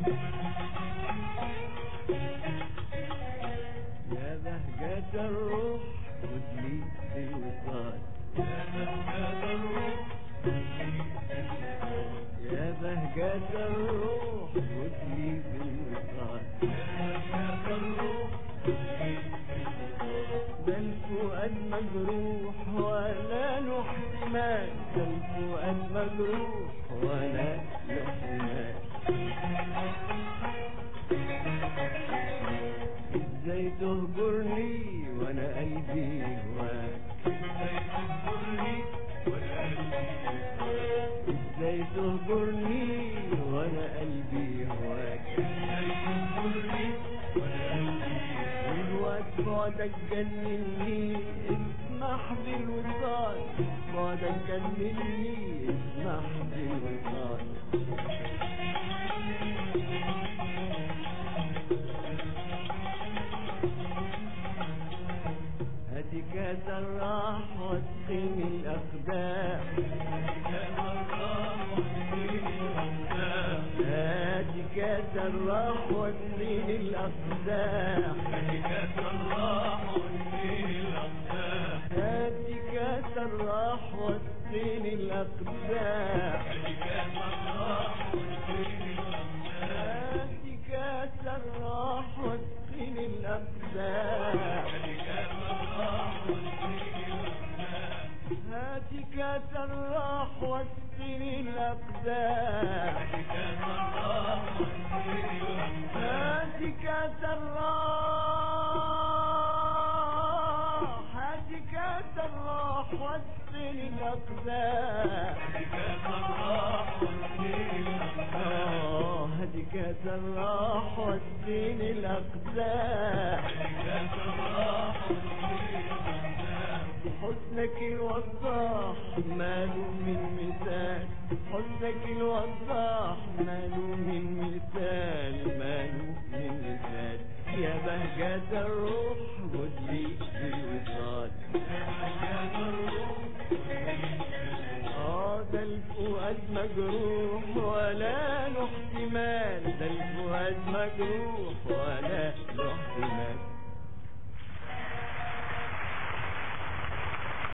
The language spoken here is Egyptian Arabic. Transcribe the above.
يا بهجة الروح خدلي في الوصال يا بهجة الروح خدلي في الوصال ده الفؤاد مجروح ولا له احتمال ده الفؤاد مجروح ولا له احتمال ازاي تهجرني وانا قلبي هواك ازاي تهجرني وانا قلبي هواك الوقت بعدك جنني اسمح بالوصال بعدك جنني اسمح بالوصال هاتي كاس الراح واسقيني الاقدام هاتي كاس الراح واسقيني الاقدام هاتي كاس الراح واسقيني الاقدام هاتي كاس الراح واسقيني الاقدام هاتي كاس الراح واسقني الأقدام هاتي كاس الراح هاتي كاس الراح واسقني الأقدام آه، هاتي كاس الراح واسقني الأقدام حسنك الوضاح ماله من مثال حسنك الوضاح ماله من مثال ماله من مثال يا بهجة الروح خدلي في الوصال اه ده الفؤاد مجروح ولا له احتمال ده الفؤاد مجروح ولا